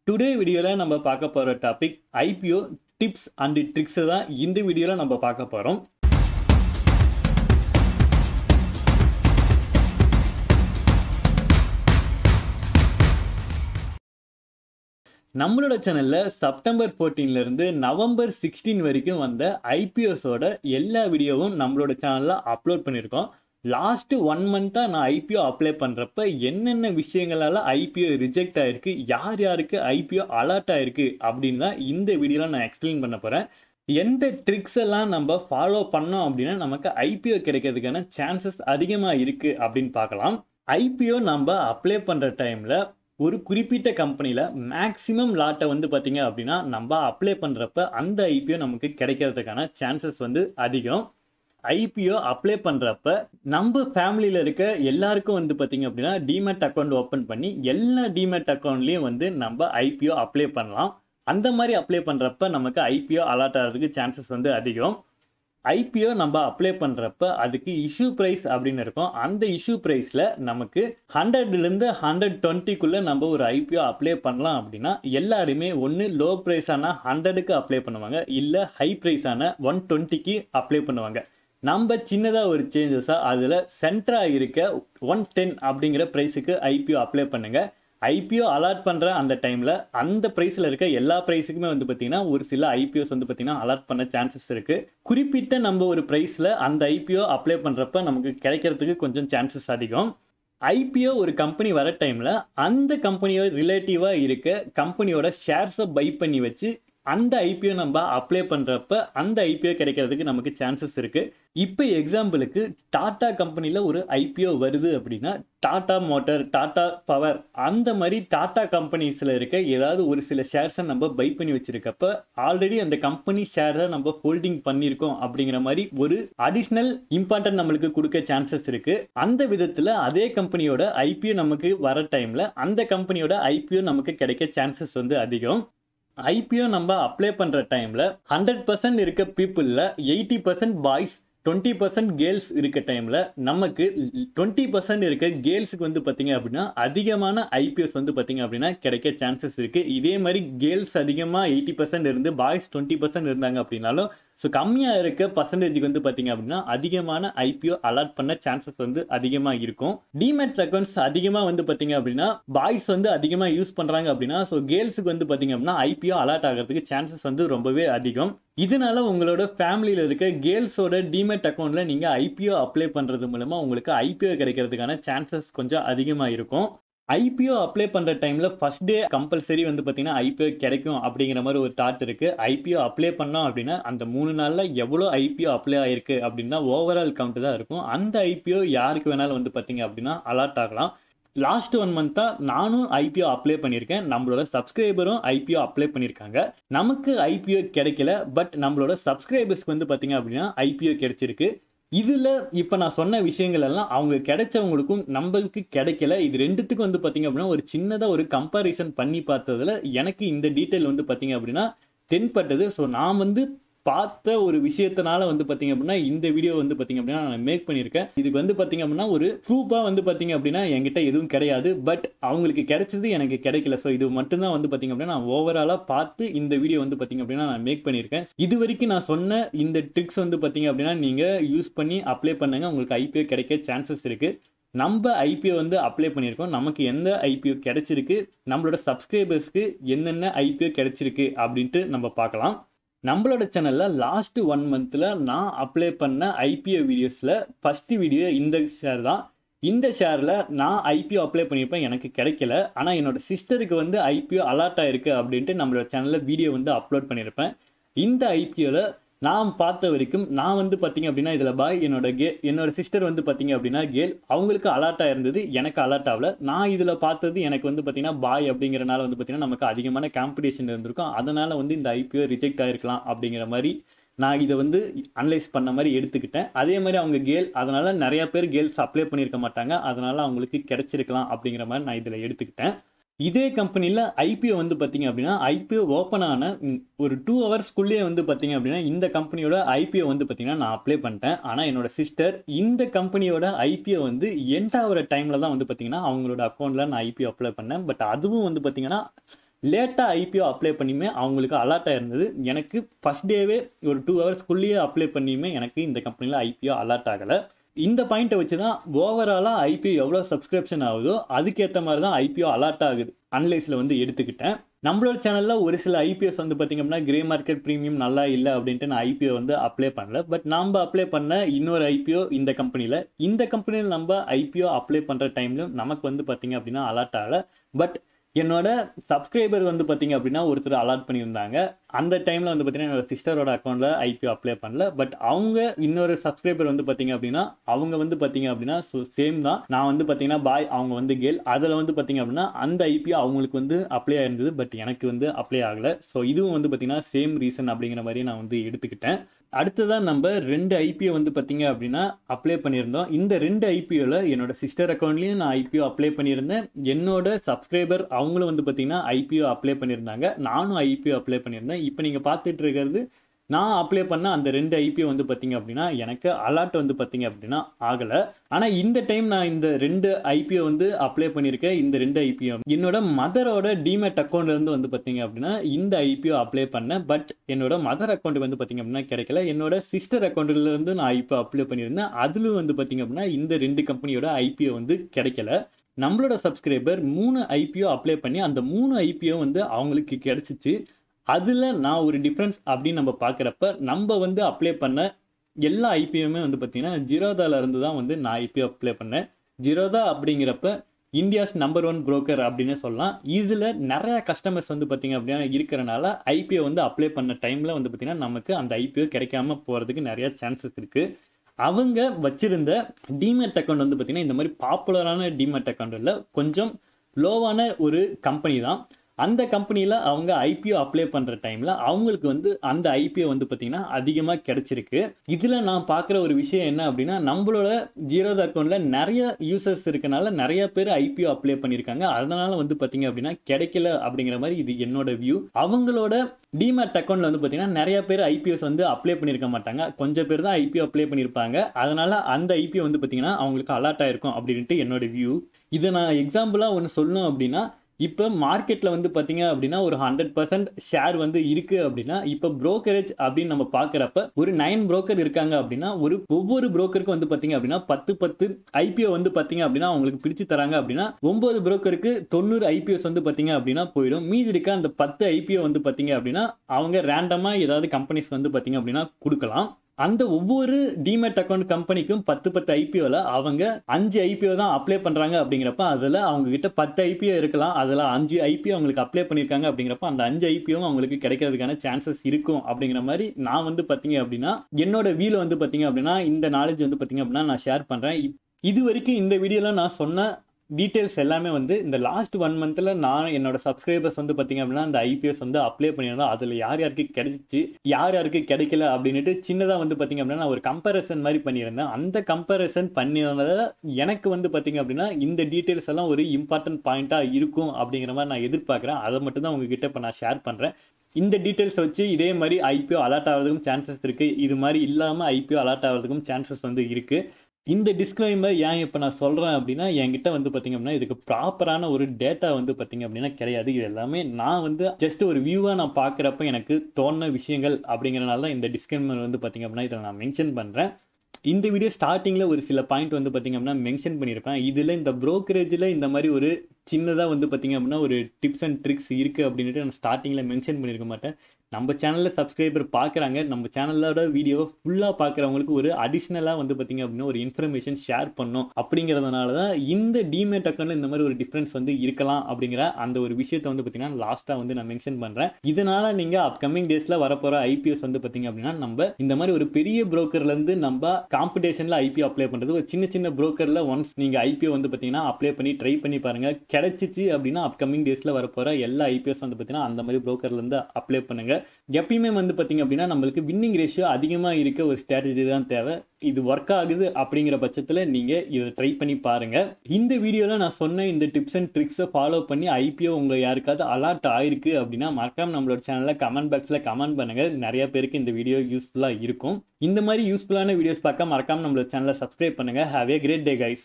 today வீடியோவில் நம்ம பார்க்க போகிற டாபிக் ஐபிஓ டிப்ஸ் அண்ட் ட்ரிக்ஸை தான் இந்த வீடியோவில் நம்ம பார்க்க போகிறோம் நம்மளோட சேனலில் செப்டம்பர் 14 இருந்து நவம்பர் சிக்ஸ்டீன் வரைக்கும் வந்த ஐபிஓஸோட எல்லா வீடியோவும் நம்மளோட சேனலில் அப்லோட் பண்ணியிருக்கோம் லாஸ்ட் ஒன் மந்த்தாக நான் ஐபிஓ அப்ளை பண்ணுறப்ப என்னென்ன விஷயங்களால ஐபிஓ ரிஜெக்ட் ஆயிருக்கு யார் யாருக்கு ஐபிஓ அலர்ட் ஆயிருக்கு அப்படின்னு தான் இந்த வீடியோவில் நான் எக்ஸ்பிளைன் பண்ண போகிறேன் எந்த ட்ரிக்ஸ் எல்லாம் நம்ம ஃபாலோ பண்ணோம் அப்படின்னா நமக்கு ஐபிஓ கிடைக்கிறதுக்கான சான்சஸ் அதிகமாக இருக்குது அப்படின்னு பார்க்கலாம் ஐபிஓ நம்ம அப்ளை பண்ணுற டைமில் ஒரு குறிப்பிட்ட கம்பெனியில் மேக்ஸிமம் லாட்டை வந்து பார்த்தீங்க அப்படின்னா நம்ம அப்ளை பண்ணுறப்ப அந்த ஐபிஓ நமக்கு கிடைக்கிறதுக்கான சான்சஸ் வந்து அதிகம் ஐபிஓ அப்ளை பண்ணுறப்ப நம்ம ஃபேமிலியில் இருக்க எல்லாருக்கும் வந்து பார்த்தீங்க அப்படின்னா டிமேட் அக்கௌண்ட் ஓப்பன் பண்ணி எல்லா டிமேட் அக்கௌண்ட்லேயும் வந்து நம்ம ஐபிஓ அப்ளை பண்ணலாம் அந்த மாதிரி அப்ளை பண்ணுறப்ப நமக்கு ஐபிஓ அலாட் ஆகிறதுக்கு சான்சஸ் வந்து அதிகம் ஐபிஓ நம்ம அப்ளை பண்ணுறப்ப அதுக்கு இஷ்யூ ப்ரைஸ் அப்படின்னு இருக்கும் அந்த இஷ்யூ ப்ரைஸில் நமக்கு ஹண்ட்ரட்லேருந்து ஹண்ட்ரட் டுவெண்ட்டிக்குள்ளே நம்ம ஒரு ஐபிஓ அப்ளை பண்ணலாம் அப்படின்னா எல்லாருமே ஒன்று லோ ப்ரைஸான ஹண்ட்ரடுக்கு அப்ளை பண்ணுவாங்க இல்லை ஹை ப்ரைஸான ஒன் டுவெண்ட்டிக்கு அப்ளை பண்ணுவாங்க நம்ம சின்னதாக ஒரு சேஞ்சஸாக அதில் சென்டராக இருக்க ஒன் டென் அப்படிங்கிற ப்ரைஸுக்கு ஐபிஓ அப்ளை பண்ணுங்கள் ஐபிஓ அலாட் பண்ணுற அந்த டைமில் அந்த ப்ரைஸில் இருக்க எல்லா ப்ரைஸுக்குமே வந்து பார்த்திங்கன்னா ஒரு சில ஐபிஓஸ் வந்து பார்த்திங்கன்னா அலாட் பண்ண சான்சஸ் இருக்குது குறிப்பிட்ட நம்ம ஒரு ப்ரைஸில் அந்த ஐபிஓ அப்ளை பண்ணுறப்ப நமக்கு கிடைக்கிறதுக்கு கொஞ்சம் சான்சஸ் அதிகம் ஐபிஓ ஒரு கம்பெனி வர டைமில் அந்த கம்பெனியோட ரிலேட்டிவாக இருக்க கம்பெனியோட ஷேர்ஸை பை பண்ணி வச்சு அந்த ஐபிஓ நம்ம அப்ளை பண்ணுறப்ப அந்த ஐபிஓ கிடைக்கிறதுக்கு நமக்கு சான்சஸ் இருக்குது இப்போ எக்ஸாம்பிளுக்கு டாடா கம்பெனியில் ஒரு ஐபிஓ வருது அப்படின்னா டாடா மோட்டார் டாடா பவர் அந்த மாதிரி டாடா கம்பெனிஸில் இருக்க ஏதாவது ஒரு சில ஷேர்ஸை நம்ம பை பண்ணி வச்சிருக்கப்ப ஆல்ரெடி அந்த கம்பெனி ஷேரை நம்ம ஹோல்டிங் பண்ணியிருக்கோம் அப்படிங்கிற மாதிரி ஒரு அடிஷ்னல் இம்பார்ட்டன்ட் நம்மளுக்கு கொடுக்க சான்சஸ் இருக்குது அந்த விதத்தில் அதே கம்பெனியோட ஐபிஓ நமக்கு வர டைமில் அந்த கம்பெனியோட ஐபிஓ நமக்கு கிடைக்க சான்சஸ் வந்து அதிகம் ஐபிஓ நம்ம அப்ளை பண்ணுற டைமில் ஹண்ட்ரட் பர்சன்ட் இருக்க பீப்புளில் eighty percent boys twenty percent girls இருக்க டைமில் நமக்கு டுவெண்ட்டி பர்சன்ட் இருக்க கேர்ள்ஸுக்கு வந்து பார்த்தீங்க அப்படின்னா அதிகமான ஐபிஎஸ் வந்து பார்த்தீங்க அப்படின்னா கிடைக்க சான்சஸ் இருக்குது இதே மாதிரி கேர்ள்ஸ் அதிகமாக எயிட்டி பர்சன்ட் இருந்து பாய்ஸ் டுவெண்ட்டி பர்சன்ட் இருந்தாங்க அப்படின்னாலும் ஸோ கம்மியாக இருக்க பர்சன்டேஜுக்கு வந்து பார்த்தீங்க அப்படின்னா அதிகமான ஐபிஓ அலாட் பண்ண சான்சஸ் வந்து அதிகமாக இருக்கும் டிமேட் அக்கௌண்ட்ஸ் அதிகமாக வந்து பார்த்தீங்க அப்படின்னா பாய்ஸ் வந்து அதிகமாக யூஸ் பண்ணுறாங்க அப்படின்னா ஸோ கேர்ள்ஸுக்கு வந்து பார்த்தீங்க அப்படின்னா ஐபிஓ அலாட் ஆகிறதுக்கு சான்சஸ் வந்து ரொம்பவே அதிகம் இதனால உங்களோட ஃபேமிலியில் இருக்க கேர்ள்ஸோட டிமேட் அக்கௌண்ட்டில் நீங்கள் ஐபிஓ அப்ளை பண்ணுறது மூலமாக உங்களுக்கு ஐபிஓ கிடைக்கிறதுக்கான சான்சஸ் கொஞ்சம் அதிகமாக இருக்கும் ஐபிஓ அப்ளை பண்ணுற டைமில் ஃபஸ்ட் டே கம்பல்சரி வந்து பார்த்தீங்கன்னா ஐபிஓ கிடைக்கும் அப்படிங்கிற மாதிரி ஒரு தாட் இருக்குது ஐபிஓ அப்ளை பண்ணோம் அப்படின்னா அந்த மூணு நாளில் எவ்வளோ ஐபிஓ அப்ளை ஆயிருக்கு அப்படின்னா ஓவரால் கவுண்ட் தான் இருக்கும் அந்த ஐபிஓ யாருக்கு வேணாலும் வந்து பார்த்தீங்க அப்படின்னா அலாட் ஆகலாம் லாஸ்ட் ஒன் மந்த்தாக நானும் ஐபிஓ அப்ளை பண்ணியிருக்கேன் நம்மளோட சப்ஸ்கிரைபரும் ஐபிஓ அப்ளை பண்ணியிருக்காங்க நமக்கு ஐபிஓ கிடைக்கல பட் நம்மளோட சப்ஸ்கிரைபர்ஸ்க்கு வந்து பார்த்தீங்க அப்படின்னா ஐபிஓ கிடைச்சிருக்கு இதில் இப்போ நான் சொன்ன விஷயங்கள் எல்லாம் அவங்க கிடைச்சவங்களுக்கும் நம்மளுக்கு கிடைக்கல இது ரெண்டுத்துக்கும் வந்து பார்த்தீங்க அப்படின்னா ஒரு சின்னதாக ஒரு கம்பாரிசன் பண்ணி பார்த்ததுல எனக்கு இந்த டீட்டெயில் வந்து பார்த்தீங்க அப்படின்னா தென்பட்டது ஸோ நான் வந்து பார்த்த ஒரு விஷயத்தினால வந்து பார்த்தீங்க அப்படின்னா இந்த வீடியோ வந்து பார்த்தீங்க அப்படின்னா நான் மேக் பண்ணியிருக்கேன் இதுக்கு வந்து பார்த்தீங்க அப்படின்னா ஒரு ப்ரூஃபாக வந்து பார்த்தீங்க அப்படின்னா என்கிட்ட எதுவும் கிடையாது பட் அவங்களுக்கு கிடைச்சது எனக்கு கிடைக்கல ஸோ இது மட்டும்தான் வந்து பார்த்தீங்க அப்படின்னா நான் ஓவராலாக பார்த்து இந்த வீடியோ வந்து பார்த்தீங்க அப்படின்னா நான் மேக் பண்ணியிருக்கேன் இது வரைக்கும் நான் சொன்ன இந்த ட்ரிக்ஸ் வந்து பார்த்தீங்க அப்படின்னா நீங்கள் யூஸ் பண்ணி அப்ளை பண்ணுங்க உங்களுக்கு ஐபிஓ கிடைக்க சான்சஸ் இருக்குது நம்ம ஐபிஓ வந்து அப்ளை பண்ணியிருக்கோம் நமக்கு எந்த ஐபிஓ கிடைச்சிருக்கு நம்மளோட சப்ஸ்கிரைபர்ஸ்க்கு என்னென்ன ஐபிஓ கிடைச்சிருக்கு அப்படின்ட்டு நம்ம பார்க்கலாம் நம்மளோட சேனலில் லாஸ்ட் ஒன் மந்தில் நான் அப்ளை பண்ண ஐபிஓ வீடியோஸில் ஃபஸ்ட்டு வீடியோ இந்த ஷேர் தான் இந்த ஷேரில் நான் ஐபிஓ அப்ளை பண்ணியிருப்பேன் எனக்கு கிடைக்கல ஆனால் என்னோட சிஸ்டருக்கு வந்து ஐபிஓ அலாட் ஆயிருக்கு அப்படின்ட்டு நம்மளோட சேனலில் வீடியோ வந்து அப்லோட் பண்ணியிருப்பேன் இந்த ஐபிஓவில் நான் பார்த்த வரைக்கும் நான் வந்து பார்த்தீங்க அப்படின்னா இதில் பாய் என்னோட கே என்னோட சிஸ்டர் வந்து பார்த்தீங்க அப்படின்னா கேல் அவங்களுக்கு அலாட்டாக இருந்தது எனக்கு அலாட் ஆகல நான் இதில் பார்த்தது எனக்கு வந்து பார்த்தீங்கன்னா பாய் அப்படிங்கிறனால வந்து பார்த்தீங்கன்னா நமக்கு அதிகமான காம்படிஷன் இருந்திருக்கும் அதனால் வந்து இந்த ஐபிஓ ரிஜெக்ட் ஆகிருக்கலாம் அப்படிங்கிற மாதிரி நான் இதை வந்து அனலைஸ் பண்ண மாதிரி எடுத்துக்கிட்டேன் அதே மாதிரி அவங்க கேல் அதனால் நிறையா பேர் கேர்ள்ஸ் அப்ளை பண்ணியிருக்க மாட்டாங்க அதனால் அவங்களுக்கு கிடைச்சிருக்கலாம் அப்படிங்கிற மாதிரி நான் இதில் எடுத்துக்கிட்டேன் இதே கம்பெனியில் ஐபிஓ வந்து பார்த்தீங்க அப்படின்னா ஐபிஓ ஓப்பன் ஆன ம், ஒரு டூ ஹவர்ஸ்க்குள்ளேயே வந்து பார்த்தீங்க அப்படின்னா இந்த கம்பெனியோட ஐபிஓ வந்து பார்த்தீங்கன்னா நான் அப்ளை பண்ணிட்டேன் ஆனால் என்னோட சிஸ்டர் இந்த கம்பெனியோட ஐபிஓ வந்து எண்ட் ஆகிற டைமில் தான் வந்து பார்த்தீங்கன்னா அவங்களோட அக்கௌண்ட்டில் நான் ஐபிஓ அப்ளை பண்ணேன் பட் அதுவும் வந்து பார்த்தீங்கன்னா லேட்டாக ஐபிஓ அப்ளை பண்ணியுமே அவங்களுக்கு அலர்ட் ஆயிருந்தது எனக்கு ஃபஸ்ட் டேவே ஒரு டூ ஹவர்ஸ்க்குள்ளேயே அப்ளை பண்ணியுமே எனக்கு இந்த கம்பெனியில் ஐபிஓ அலர்ட் ஆகலை இந்த பாயிண்ட்டை வச்சு தான் ஓவராலாக ஐபிஓ எவ்வளோ சப்ஸ்கிரிப்ஷன் ஆகுதோ அதுக்கேற்ற மாதிரி தான் ஐபிஓ அலர்ட் ஆகுது அனலைஸில் வந்து எடுத்துக்கிட்டேன் நம்மளோட சேனலில் ஒரு சில ஐபிஎஸ் வந்து பார்த்திங்க அப்படின்னா கிரே மார்க்கெட் ப்ரீமியம் நல்லா இல்லை அப்படின்ட்டு நான் ஐபிஓ வந்து அப்ளை பண்ணல பட் நம்ம அப்ளை பண்ண இன்னொரு ஐபிஓ இந்த கம்பெனியில் இந்த கம்பெனியில் நம்ம ஐபிஓ அப்ளை பண்ணுற டைம்லையும் நமக்கு வந்து பார்த்திங்க அப்படின்னா அலர்ட் ஆகலை பட் என்னோட சப்ஸ்கிரைபர் வந்து பார்த்தீங்க அப்படின்னா ஒருத்தர் அலாட் பண்ணியிருந்தாங்க அந்த டைமில் வந்து பார்த்தீங்கன்னா என்னோட சிஸ்டரோட அக்கௌண்ட்டில் ஐபிஓ அப்ளை பண்ணல பட் அவங்க இன்னொரு சப்ஸ்கிரைபர் வந்து பார்த்தீங்க அப்படின்னா அவங்க வந்து பார்த்தீங்க அப்படின்னா ஸோ சேம் தான் நான் வந்து பார்த்தீங்கன்னா பாய் அவங்க வந்து கேல் அதில் வந்து பார்த்தீங்க அப்படின்னா அந்த ஐபிஓ அவங்களுக்கு வந்து அப்ளை ஆயிருந்தது பட் எனக்கு வந்து அப்ளை ஆகலை ஸோ இதுவும் வந்து பார்த்தீங்கன்னா சேம் ரீசன் அப்படிங்கிற மாதிரி நான் வந்து எடுத்துக்கிட்டேன் அடுத்ததான் நம்ம ரெண்டு ஐபிஓ வந்து பார்த்தீங்க அப்படின்னா அப்ளை பண்ணியிருந்தோம் இந்த ரெண்டு ஐபிஓவில் என்னோட சிஸ்டர் அக்கௌண்ட்லேயும் நான் ஐபிஓ அப்ளை பண்ணியிருந்தேன் என்னோட சப்ஸ்கிரைபர் அவங்களும் வந்து பார்த்தீங்கன்னா ஐபிஓ அப்ளை பண்ணியிருந்தாங்க நானும் ஐபிஓ அப்ளை பண்ணியிருந்தேன் இப்போ நீங்கள் பார்த்துட்டு இருக்கிறது நான் அப்ளை பண்ண அந்த ரெண்டு ஐபிஓ வந்து பார்த்தீங்க அப்படின்னா எனக்கு அலர்ட் வந்து பார்த்தீங்க அப்படின்னா ஆகலை ஆனால் இந்த டைம் நான் இந்த ரெண்டு ஐபிஓ வந்து அப்ளை பண்ணியிருக்கேன் இந்த ரெண்டு ஐபிஓ என்னோட மதரோட டிமேட் அக்கௌண்ட்லேருந்து வந்து பார்த்தீங்க அப்படின்னா இந்த ஐபிஓ அப்ளை பண்ணேன் பட் என்னோட மதர் அக்கௌண்ட் வந்து பார்த்தீங்க அப்படின்னா கிடைக்கல என்னோட சிஸ்டர் அக்கௌண்ட்லேருந்து நான் ஐபிஓ அப்ளை பண்ணியிருந்தேன் அதிலும் வந்து பார்த்தீங்க அப்படின்னா இந்த ரெண்டு கம்பெனியோட ஐபிஓ வந்து கிடைக்கல நம்மளோட சப்ஸ்கிரைபர் மூணு ஐபிஓ அப்ளை பண்ணி அந்த மூணு ஐபிஓ வந்து அவங்களுக்கு கிடைச்சிச்சு அதில் நான் ஒரு டிஃப்ரென்ஸ் அப்படின்னு நம்ம பார்க்குறப்ப நம்ம வந்து அப்ளை பண்ண எல்லா ஐபிஓமே வந்து பார்த்திங்கன்னா ஜீரோதால இருந்து தான் வந்து நான் ஐபிஓ அப்ளை பண்ணேன் ஜீரோதா அப்படிங்கிறப்ப இந்தியாஸ் நம்பர் ஒன் புரோக்கர் அப்படின்னு சொல்லலாம் இதில் நிறைய கஸ்டமர்ஸ் வந்து பார்த்திங்க அப்படின்னா இருக்கிறனால ஐபிஓ வந்து அப்ளை பண்ண டைமில் வந்து பார்த்திங்கன்னா நமக்கு அந்த ஐபிஓ கிடைக்காம போகிறதுக்கு நிறைய சான்சஸ் இருக்குது அவங்க வச்சிருந்த டிமெட் அக்கௌண்ட் வந்து பார்த்திங்கன்னா இந்த மாதிரி பாப்புலரான டிமெட் அக்கௌண்ட்டில் கொஞ்சம் லோவான ஒரு கம்பெனி தான் அந்த கம்பெனியில் அவங்க ஐபிஓ அப்ளை பண்ணுற டைமில் அவங்களுக்கு வந்து அந்த ஐபிஓ வந்து பார்த்திங்கன்னா அதிகமாக கிடச்சிருக்கு இதில் நான் பார்க்குற ஒரு விஷயம் என்ன அப்படின்னா நம்மளோட ஜீரோத அக்கௌண்ட்டில் நிறைய யூசர்ஸ் இருக்கனால நிறைய பேர் ஐபிஓ அப்ளை பண்ணியிருக்காங்க அதனால வந்து பார்த்திங்க அப்படின்னா கிடைக்கல அப்படிங்கிற மாதிரி இது என்னோட வியூ அவங்களோட டிமேட் அக்கௌண்ட்டில் வந்து பார்த்திங்கன்னா நிறைய பேர் ஐபிஎஸ் வந்து அப்ளை பண்ணியிருக்க மாட்டாங்க கொஞ்சம் பேர் தான் ஐபிஓ அப்ளை பண்ணியிருப்பாங்க அதனால் அந்த ஐபிஓ வந்து பார்த்திங்கன்னா அவங்களுக்கு அலர்ட் ஆயிருக்கும் அப்படின்ட்டு என்னோட வியூ இதை நான் எக்ஸாம்பிளாக ஒன்று சொல்லணும் அப்படின்னா இப்போ மார்க்கெட்டில் வந்து பார்த்தீங்க அப்படின்னா ஒரு ஹண்ட்ரட் பர்சன்ட் ஷேர் வந்து இருக்குது அப்படின்னா இப்போ brokerage அப்படின்னு நம்ம பார்க்குறப்ப ஒரு நைன் broker இருக்காங்க அப்படின்னா ஒரு ஒவ்வொரு brokerக்கும் வந்து பார்த்தீங்க அப்படின்னா பத்து பத்து ஐபிஓ வந்து பார்த்தீங்க அப்படின்னா அவங்களுக்கு பிரித்து தராங்க அப்படின்னா ஒம்பது brokerக்கு தொண்ணூறு ஐபிஎஸ் வந்து பார்த்தீங்க அப்படின்னா போயிடும் மீதி இருக்க அந்த பத்து ஐபிஓ வந்து பார்த்தீங்க அப்படின்னா அவங்க ரேண்டமாக ஏதாவது கம்பெனிஸ் வந்து பார்த்தீங்க அப்படின்னா கொடுக்கலாம் அந்த ஒவ்வொரு டிமேட் அக்கௌண்ட் கம்பெனிக்கும் பத்து பத்து ஐபிஓவில் அவங்க அஞ்சு ஐபிஓ தான் அப்ளை பண்ணுறாங்க அப்படிங்கிறப்ப அதில் அவங்க கிட்ட பத்து ஐபிஓ இருக்கலாம் அதில் அஞ்சு ஐபிஓ அவங்களுக்கு அப்ளை பண்ணியிருக்காங்க அப்படிங்கிறப்ப அந்த அஞ்சு ஐபிஓவும் அவங்களுக்கு கிடைக்கிறதுக்கான சான்சஸ் இருக்கும் அப்படிங்கிற மாதிரி நான் வந்து பார்த்தீங்க அப்படின்னா என்னோட வீல வந்து பார்த்தீங்க அப்படின்னா இந்த நாலேஜ் வந்து பார்த்தீங்க அப்படின்னா நான் ஷேர் பண்ணுறேன் இது வரைக்கும் இந்த வீடியோவில் நான் சொன்ன டீட்டெயில்ஸ் எல்லாமே வந்து இந்த லாஸ்ட் ஒன் மந்த்தில் நான் என்னோட சப்ஸ்கிரைபர்ஸ் வந்து பார்த்தீங்க அப்படின்னா அந்த ஐபிஎஸ் வந்து அப்ளை பண்ணியிருந்தோம் அதில் யார் யாருக்கு கிடைச்சிச்சு யார் யாருக்கு கிடைக்கல அப்படின்ட்டு சின்னதாக வந்து பார்த்தீங்க அப்படின்னா நான் ஒரு கம்பேரிசன் மாதிரி பண்ணியிருந்தேன் அந்த கம்பேரிசன் பண்ணியிருந்தத எனக்கு வந்து பார்த்தீங்க அப்படின்னா இந்த டீட்டெயில்ஸ் எல்லாம் ஒரு இம்பார்ட்டன்ட் பாயிண்ட்டாக இருக்கும் அப்படிங்கிற மாதிரி நான் எதிர்பார்க்குறேன் அதை மட்டும் தான் உங்ககிட்ட இப்போ நான் ஷேர் பண்ணுறேன் இந்த டீட்டெயில்ஸ் வச்சு இதே மாதிரி ஐபிஓ அலர்ட் ஆகிறதுக்கும் சான்சஸ் இருக்குது இது மாதிரி இல்லாமல் ஐபிஓ அலர்ட் ஆகிறதுக்கும் சான்சஸ் வந்து இருக்குது இந்த டிஸ்க்ளைமர் ஏன் இப்போ நான் சொல்கிறேன் அப்படின்னா என்கிட்ட வந்து பார்த்திங்க அப்படின்னா இதுக்கு ப்ராப்பரான ஒரு டேட்டா வந்து பார்த்திங்க அப்படின்னா கிடையாது இது எல்லாமே நான் வந்து ஜஸ்ட் ஒரு வியூவாக நான் பார்க்குறப்ப எனக்கு தோணுன விஷயங்கள் அப்படிங்கிறனால தான் இந்த டிஸ்க்ளைமர் வந்து பார்த்திங்க அப்படின்னா இதில் நான் மென்ஷன் பண்ணுறேன் இந்த வீடியோ ஸ்டார்டிங்கில் ஒரு சில பாயிண்ட் வந்து பார்த்திங்க அப்படின்னா மென்ஷன் பண்ணியிருப்பேன் இதில் இந்த ப்ரோக்கரேஜில் இந்த மாதிரி ஒரு சின்னதாக வந்து பார்த்திங்க அப்படின்னா ஒரு டிப்ஸ் அண்ட் ட்ரிக்ஸ் இருக்குது அப்படின்ட்டு நான் ஸ்டார்டிங்கில் மென்ஷன் பண்ணியிருக்க மாட்டேன் நம்ம சேனலில் சப்ஸ்கிரைபர் பார்க்குறாங்க நம்ம சேனலோட வீடியோவை ஃபுல்லாக பார்க்குறவங்களுக்கு ஒரு அடிஷ்னலாக வந்து பார்த்திங்க அப்படின்னா ஒரு இன்ஃபர்மேஷன் ஷேர் பண்ணோம் அப்படிங்கிறதுனால தான் இந்த டிமேட் அக்கௌண்ட்டில் இந்த மாதிரி ஒரு டிஃப்ரென்ஸ் வந்து இருக்கலாம் அப்படிங்கிற அந்த ஒரு விஷயத்தை வந்து பார்த்திங்கன்னா லாஸ்ட்டாக வந்து நான் மென்ஷன் பண்ணுறேன் இதனால் நீங்கள் அப்கமிங் டேஸில் வரப்போகிற ஐபிஎஸ் வந்து பார்த்திங்க அப்படின்னா நம்ம இந்த மாதிரி ஒரு பெரிய brokerலேருந்து நம்ம காம்படிஷனில் ஐபிஓ அப்ளை பண்ணுறது ஒரு சின்ன சின்ன brokerல ஒன்ஸ் நீங்கள் ஐபிஓ வந்து பார்த்தீங்கன்னா அப்ளை பண்ணி ட்ரை பண்ணி பாருங்கள் கிடைச்சிச்சு அப்படின்னா அப்கமிங் டேஸில் வரப்போகிற எல்லா ஐபிஎஸ் வந்து பார்த்தீங்கன்னா அந்த மாதிரி brokerலேருந்து அப்ளை பண்ணுங்கள் எப்பயுமே வந்து பார்த்தீங்க அப்படின்னா நம்மளுக்கு வின்னிங் ரேஷியோ அதிகமாக இருக்க ஒரு ஸ்ட்ராட்டஜி தான் தேவை இது ஒர்க் ஆகுது அப்படிங்கிற பட்சத்தில் நீங்கள் இதை ட்ரை பண்ணி பாருங்கள் இந்த வீடியோவில் நான் சொன்ன இந்த டிப்ஸ் அண்ட் ட்ரிக்ஸை ஃபாலோ பண்ணி ஐபிஓ உங்களை யாருக்காவது அலர்ட் ஆயிருக்கு அப்படின்னா மறக்காம நம்மளோட சேனலில் கமெண்ட் பாக்ஸில் கமெண்ட் பண்ணுங்கள் நிறைய பேருக்கு இந்த வீடியோ யூஸ்ஃபுல்லாக இருக்கும் இந்த மாதிரி யூஸ்ஃபுல்லான வீடியோஸ் பார்க்க மறக்காம நம்மளோட சேனலை சப்ஸ்கிரைப் பண்ணுங்கள் have a great day guys